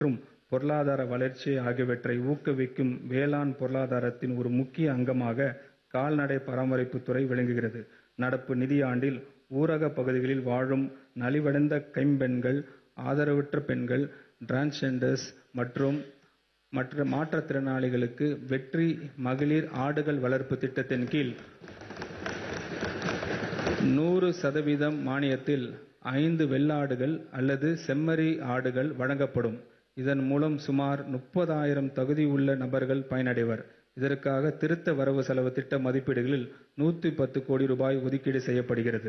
மற்றும் பொருளாதார வளர்ச்சி ஆகியவற்றை ஊக்குவிக்கும் வேளாண் பொருளாதாரத்தின் ஒரு முக்கிய அங்கமாக கால்நடை பராமரிப்புத் துறை விளங்குகிறது. நடப்பு நிதியாண்டில் ஊரகப் பகுதிகளில் வாழும் நலிவடைந்த கைம்பெண்கள், ஆதரவற்ற பெண்கள், டிரான்ஸ்ஜெண்டர்ஸ் மற்றும் மற்ற மாற்றுத்திறனாளிகளுக்கு வெற்றி மகளிர் ஆடுகள் வளர்ப்பு திட்டத்தின் கீழ் நூறு சதவீதம் மானியத்தில் ஐந்து வெள்ளாடுகள் அல்லது செம்மறி ஆடுகள் வழங்கப்படும். இதன் மூலம் சுமார் முப்பதாயிரம் தகுதியுள்ள நபர்கள் பயனடைவர். இதற்காக திருத்த வரவு செலவு திட்ட மதிப்பீடுகளில் நூத்தி பத்து கோடி ரூபாய் ஒதுக்கீடு செய்யப்படுகிறது.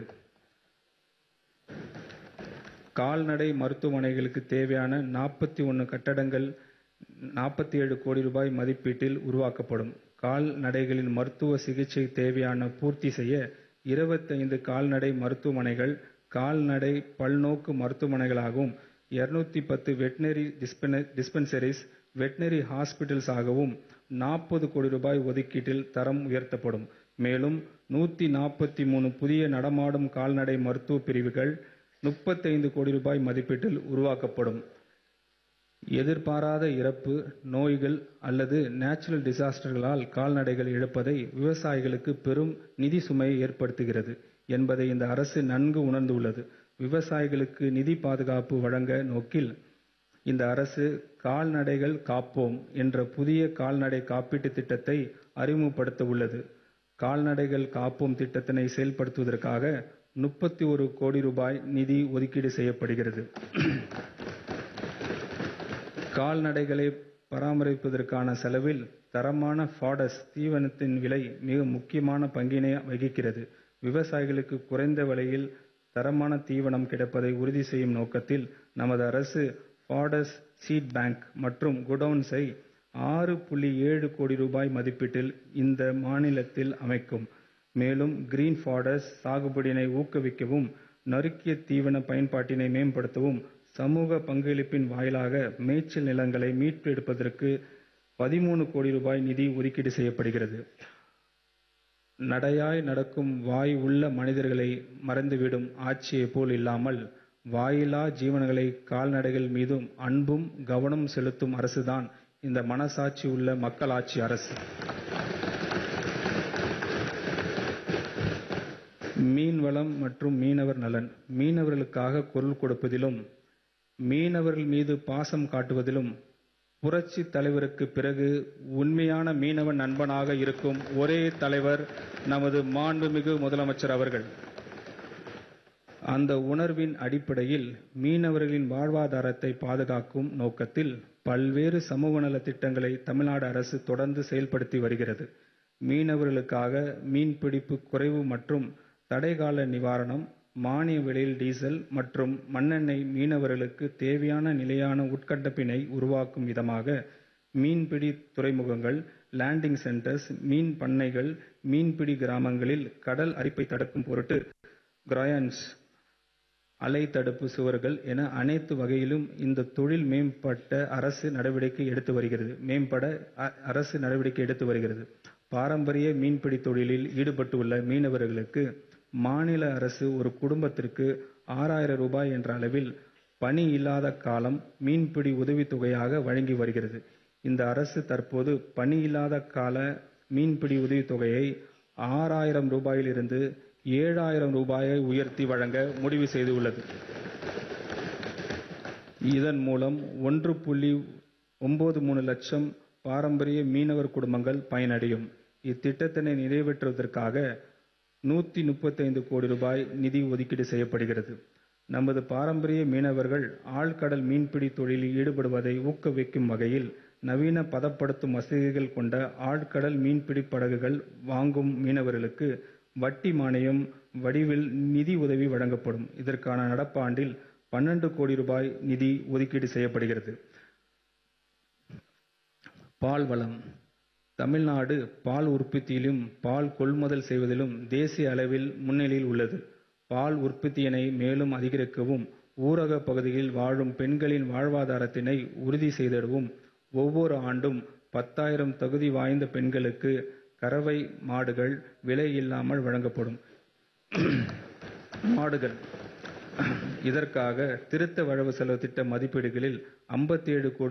கால்நடை மருத்துவமனைகளுக்கு தேவையான நாற்பத்தி ஒன்று கட்டடங்கள் நாற்பத்தேழு கோடி ரூபாய் மதிப்பீட்டில் உருவாக்கப்படும். கால்நடைகளின் மருத்துவ சிகிச்சை தேவையான பூர்த்தி செய்ய இருபத்தைந்து கால்நடை மருத்துவமனைகள் கால்நடை பல்நோக்கு மருத்துவமனைகளாகவும், இருநூத்தி பத்து வெட்டரினரி டிஸ்பென்சரிஸ், வெட்டரினரி ஹாஸ்பிடல்ஸ் ஆகவும் நாற்பது கோடி ரூபாய் ஒதுக்கீட்டில் தரம் உயர்த்தப்படும். மேலும் நூத்தி நாற்பத்தி மூணு புதிய நடமாடும் கால்நடை மருத்துவ பிரிவுகள் முப்பத்தைந்து கோடி ரூபாய் மதிப்பீட்டில் உருவாக்கப்படும். எதிர்பாராத இறப்பு, நோய்கள் அல்லது நேச்சுரல் டிசாஸ்டர்களால் கால்நடைகள் இழப்பதை விவசாயிகளுக்கு பெரும் நிதி சுமையை ஏற்படுத்துகிறது என்பதை இந்த அரசு நன்கு உணர்ந்துள்ளது. விவசாயிகளுக்கு நிதி பாதுகாப்பு வழங்க நோக்கில் இந்த அரசு கால்நடைகள் காப்போம் என்ற புதிய கால்நடை காப்பீட்டு திட்டத்தை அறிமுகப்படுத்த உள்ளது. கால்நடைகள் காப்போம் திட்டத்தினை செயல்படுத்துவதற்காக முப்பத்தி ஒரு கோடி ரூபாய் நிதி ஒதுக்கீடு செய்யப்படுகிறது. கால்நடைகளை பராமரிப்பதற்கான செலவில் தரமான பாடஸ் தீவனத்தின் விலை மிக முக்கியமான பங்கினை வகிக்கிறது. விவசாயிகளுக்கு குறைந்த விலையில் தரமான தீவனம் கிடைப்பதை உறுதி செய்யும் நோக்கத்தில் நமது அரசு பாடஸ் சீட் பாங்க் மற்றும் குடோன்ஸை ஆறு புள்ளி ஏழு கோடி ரூபாய் மதிப்பீட்டில் இந்த மாநிலத்தில் அமைக்கும். மேலும் கிரீன் பாடஸ் சாகுபடியினை ஊக்குவிக்கவும், நறுக்கிய தீவன பயன்பாட்டினை மேம்படுத்தவும் சமூக பங்களிப்பின் வாயிலாக மேய்ச்சல் நிலங்களை மீட்டெடுப்பதற்கு பதிமூணு கோடி ரூபாய் நிதி ஒதுக்கீடு செய்யப்படுகிறது. நடையாய் நடக்கும் வாய் உள்ள மனிதர்களை மறந்துவிடும் ஆட்சியைப் போல் இல்லாமல், வாயில்லா ஜீவன்களை கால்நடைகள் மீதும் அன்பும் கவனமும் செலுத்தும் அரசுதான் இந்த மனசாட்சி உள்ள மக்களாட்சி அரசு. மீன்வளம் மற்றும் மீனவர் நலன் மீனவர்களுக்காக குரல் கொடுப்பதிலும், மீனவர்கள் மீது பாசம் காட்டுவதிலும் புரட்சித் தலைவருக்கு பிறகு உண்மையான மீனவ நண்பனாக இருக்கும் ஒரே தலைவர் நமது மாண்புமிகு முதலமைச்சர் அவர்கள். அந்த உணர்வின் அடிப்படையில் மீனவர்களின் வாழ்வாதாரத்தை பாதுகாக்கும் நோக்கத்தில் பல்வேறு சமூக நலத் திட்டங்களை தமிழ்நாடு அரசு தொடர்ந்து செயல்படுத்தி வருகிறது. மீனவர்களுக்காக மீன்பிடிப்பு குறைவு மற்றும் தடைக்கால நிவாரணம், மானிய விலையில் டீசல் மற்றும் மண்ணெண்ணெய் மீனவர்களுக்கு தேவையான நிலையான உட்கட்டமைப்பினை உருவாக்கும் விதமாக மீன்பிடி துறைமுகங்கள், லேண்டிங் சென்டர்ஸ், மீன் பண்ணைகள், மீன்பிடி கிராமங்களில் கடல் அரிப்பை தடுக்கும் பொருட்டு கிராயன்ஸ், அலை தடுப்பு சுவர்கள் என அனைத்து வகையிலும் இந்த தொழில் மேம்பட அரசு நடவடிக்கை எடுத்து வருகிறது மேம்பட அரசு நடவடிக்கை எடுத்து வருகிறது. பாரம்பரிய மீன்பிடி தொழிலில் ஈடுபட்டுள்ள மீனவர்களுக்கு மாநில அரசு ஒரு குடும்பத்திற்கு ஆறாயிரம் ரூபாய் என்ற அளவில் பணி இல்லாத காலம் மீன்பிடி உதவித்தொகையாக வழங்கி வருகிறது. இந்த அரசு தற்போது பணி இல்லாத கால மீன்பிடி உதவித்தொகையை ஆறாயிரம் ரூபாயிலிருந்து ஏழாயிரம் ரூபாயை உயர்த்தி வழங்க முடிவு செய்துள்ளது. இதன் மூலம் ஒன்று புள்ளி ஒன்பது மூணு லட்சம் பாரம்பரிய மீனவர் குடும்பங்கள் பயனடையும். இத்திட்டத்தினை நிறைவேற்றுவதற்காக நூத்தி முப்பத்தைந்து கோடி ரூபாய் நிதி ஒதுக்கீடு செய்யப்படுகிறது. நமது பாரம்பரிய மீனவர்கள் ஆழ்கடல் மீன்பிடி தொழிலில் ஈடுபடுவதை ஊக்குவிக்கும் வகையில் நவீன பதப்படுத்தும் வசதிகள் கொண்ட ஆழ்கடல் மீன்பிடி படகுகள் வாங்கும் மீனவர்களுக்கு வட்டி மானியம் வடிவில் நிதி உதவி வழங்கப்படும். இதற்கான நடப்பாண்டில் பன்னெண்டு கோடி ரூபாய் நிதி ஒதுக்கீடு செய்யப்படுகிறது. பால் வளம் தமிழ்நாடு பால் உற்பத்தியிலும், பால் கொள்முதல் செய்வதிலும் தேசிய அளவில் முன்னிலையில் உள்ளது. பால் உற்பத்தியினை மேலும் அதிகரிக்கவும், ஊரக பகுதிகளில் வாழும் பெண்களின் வாழ்வாதாரத்தினை உறுதி செய்திடவும் ஒவ்வொரு ஆண்டும் பத்தாயிரம் தகுதி வாய்ந்த பெண்களுக்கு கறவை மாடுகள் விலை இல்லாமல் வழங்கப்படும். மாடுகள் இதற்காக திருத்த வரவு செலவு திட்ட மதிப்பீடுகளில் 57 கோடி